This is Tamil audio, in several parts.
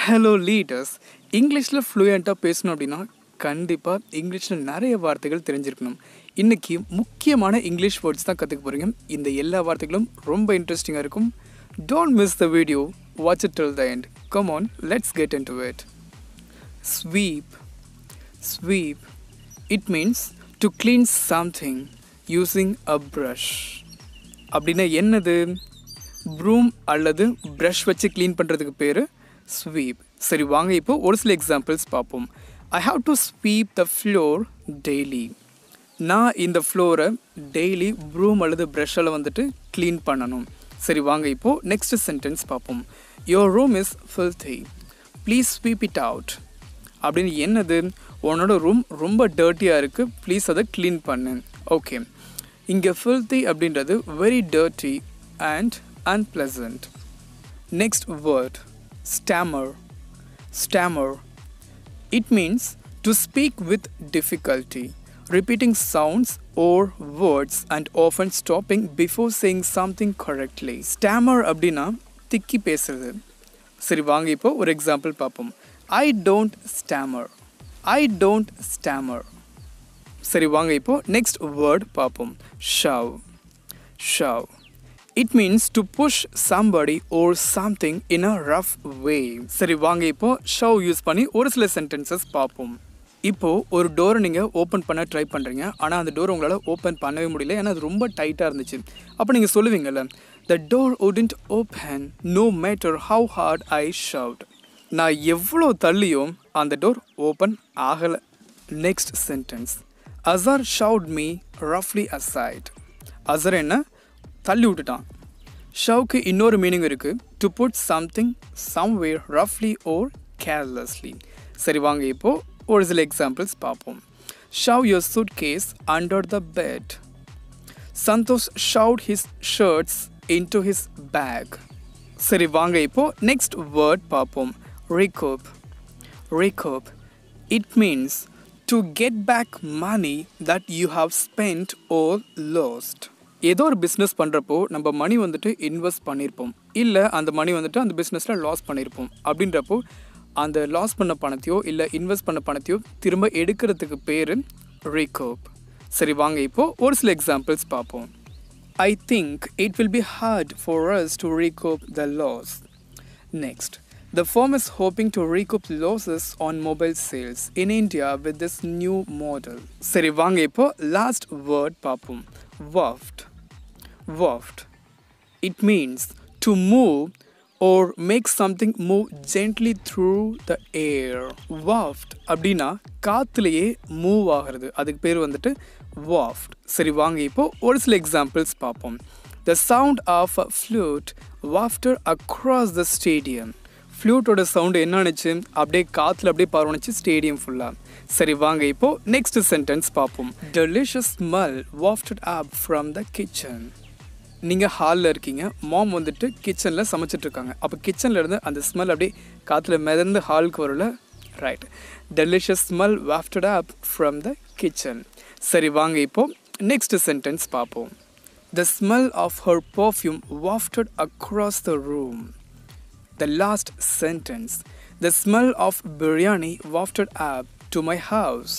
ஹலோ லீடர்ஸ் இங்கிலீஷில் ஃப்ளூயண்ட்டாக பேசணும் அப்படின்னா கண்டிப்பாக இங்கிலீஷில் நிறைய வார்த்தைகள் தெரிஞ்சிருக்கணும் இன்றைக்கி முக்கியமான இங்கிலீஷ் வேர்ட்ஸ் தான் கற்றுக்க போகிறீங்க இந்த எல்லா வார்த்தைகளும் ரொம்ப இன்ட்ரெஸ்டிங்காக இருக்கும் don't miss the video watch it till the end come on let's get into it sweep sweep it means to clean something using a brush அப்படின்னா என்னது ப்ரூம் அல்லது ப்ரஷ் வச்சு க்ளீன் பண்ணுறதுக்கு பேர் ஸ்வீப் சரி வாங்க இப்போ ஒரு சில எக்ஸாம்பிள்ஸ் பார்ப்போம் I have to sweep the floor daily நான் இந்த ஃப்ளோரை டெய்லி ப்ரூம் அல்லது ப்ரஷ்ஷால் வந்துட்டு க்ளீன் பண்ணணும் சரி வாங்க இப்போது நெக்ஸ்ட் சென்டென்ஸ் பார்ப்போம் your room is filthy please sweep it out அப்படின்னு என்னது உன்னோட ரூம் ரொம்ப டர்ட்டியாக இருக்குது ப்ளீஸ் அதை க்ளீன் பண்ணு ஓகே இங்கே ஃபில்தி அப்படின்றது very dirty and unpleasant next word stammer stammer it means to speak with difficulty repeating sounds or words and often stopping before saying something correctly. Stammer அப்படின்னா திக்கி பேசுறது சரி வாங்க இப்போ ஒரு எக்ஸாம்பிள் பார்ப்போம் I don't stammer I don't stammer சரி வாங்க இப்போ நெக்ஸ்ட் வேர்ட் பார்ப்போம் shove shove it means to push somebody or something in a rough way சரி வாங்க இப்போ ஷவ் யூஸ் பண்ணி ஒரு சில சென்டென்சஸ் பார்ப்போம் இப்போது ஒரு டோரை நீங்கள் ஓப்பன் பண்ண ட்ரை பண்ணுறீங்க ஆனால் அந்த டோர் உங்களால் ஓப்பன் பண்ணவே முடியல ஏன்னா அது ரொம்ப டைட்டாக இருந்துச்சு அப்போ நீங்கள் சொல்லுவீங்கல்ல the door wouldn't open no matter how hard I shoved நான் எவ்வளோ தள்ளியும் அந்த டோர் ஓப்பன் ஆகலை next sentence Azhar shoved me ரஃப்லி அசைட் அசர் என்ன தள்ளி விட்டுட்டான் ஷவுக்கு இன்னொரு மீனிங் இருக்குது டு புட் சம்திங் சம்வேர் ரஃப்லி ஓர் கேர்லெஸ்லி சரி வாங்க இப்போது ஒரு சில எக்ஸாம்பிள்ஸ் பார்ப்போம் shove your suitcase under the bed Santhosh shoved his shirts into his bag சரி வாங்க இப்போ நெக்ஸ்ட் வேர்ட் பார்ப்போம் recoup recoup it means to get back money that you have spent or lost ஏதோ ஒரு பிஸ்னஸ் பண்ணுறப்போ நம்ம மணி வந்துட்டு இன்வெஸ்ட் பண்ணியிருப்போம் இல்லை அந்த மணி வந்துட்டு அந்த பிஸ்னஸில் லாஸ் பண்ணியிருப்போம் அப்படின்றப்போ அந்த லாஸ் பண்ண பணத்தையோ இல்லை இன்வெஸ்ட் பண்ண பணத்தையோ திரும்ப எடுக்கிறதுக்கு பேர் ரீகோப் சரி வாங்க இப்போது ஒரு சில எக்ஸாம்பிள்ஸ் பார்ப்போம் I think it will be hard for us to recoup the loss next The firm is hoping to recoup losses on mobile sales in India with this new model. சரி வாங்க இப்போ லாஸ்ட் வேர்ட் பார்ப்போம் waft waft it means to move or make something move gently through the air waft அப்படின்னா காத்துலேயே மூவ் ஆகிறது அதுக்கு பேர் வந்துட்டு waft சரி வாங்க இப்போ ஒரு சில எக்ஸாம்பிள்ஸ் பார்ப்போம் the sound of a flute wafted across the stadium ஃப்ளூட்டோட சவுண்டு என்ன ஆனிச்சு அப்படியே காற்றுல அப்படியே பரவணிச்சு ஸ்டேடியம் ஃபுல்லாக சரி வாங்க இப்போ நெக்ஸ்ட் சென்டென்ஸ் பார்ப்போம் delicious smell wafted up from the kitchen நீங்கள் ஹாலில் இருக்கீங்க மாம் வந்துட்டு கிச்சனில் சமைச்சிட்ருக்காங்க அப்போ கிச்சனில் இருந்து அந்த ஸ்மெல் அப்படியே காற்றுல மிதந்து ஹாலுக்கு வரல right delicious smell wafted up from the kitchen சரி வாங்க இப்போ நெக்ஸ்ட் சென்டென்ஸ் பார்ப்போம் the smell of her perfume wafted across the room The last sentence The smell of biryani wafted up to my house.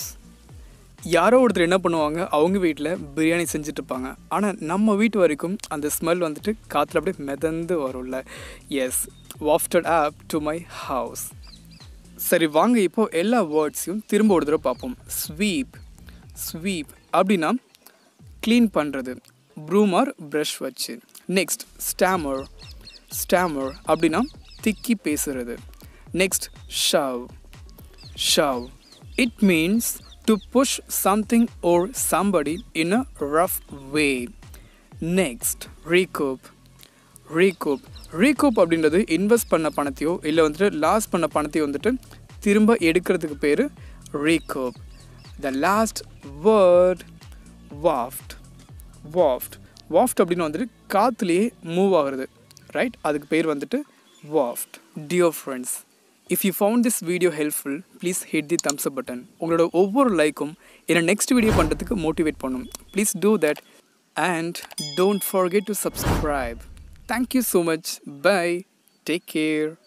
யாரோ ஒருத்தர் என்ன பண்ணுவாங்க அவங்க வீட்டில் பிரியாணி செஞ்சுட்டு இருப்பாங்க ஆனால் நம்ம வீட்டு வரைக்கும் அந்த ஸ்மெல் வந்துட்டு காற்றுல அப்படியே மிதந்து வரும்ல yes wafted up to my house சரி வாங்க இப்போ எல்லா வேர்ட்ஸையும் திரும்ப ஒரு தடவை பார்ப்போம் ஸ்வீப் ஸ்வீப் அப்படின்னா க்ளீன் பண்ணுறது ப்ரூமர் ப்ரஷ் வச்சு நெக்ஸ்ட் ஸ்டாமர் ஸ்டாமர் அப்படின்னா திக்கி பேசுறது next shove shove it means to push something or somebody in a rough way next recoup recoup recoup அப்படின்றது இன்வெஸ்ட் பண்ண பணத்தையோ இல்லை வந்துட்டு லாஸ் பண்ண பணத்தையோ வந்துட்டு திரும்ப எடுக்கிறதுக்கு பேர் ரீகோப் த லாஸ்ட் வேர்ட் வாஃப்ட் வாஃப்ட் வாஃப்ட் அப்படின்னு வந்துட்டு காற்றுலேயே மூவ் ஆகுறது ரைட் அதுக்கு பேர் வந்துட்டு waft dear friends if you found this video helpful please hit the thumbs up button உங்களோட ஒவ்வொரு லைக்கும் என்னை நெக்ஸ்ட் வீடியோ பண்ணுறதுக்கு மோட்டிவேட் பண்ணும் please do that and don't forget to subscribe thank you so much bye take care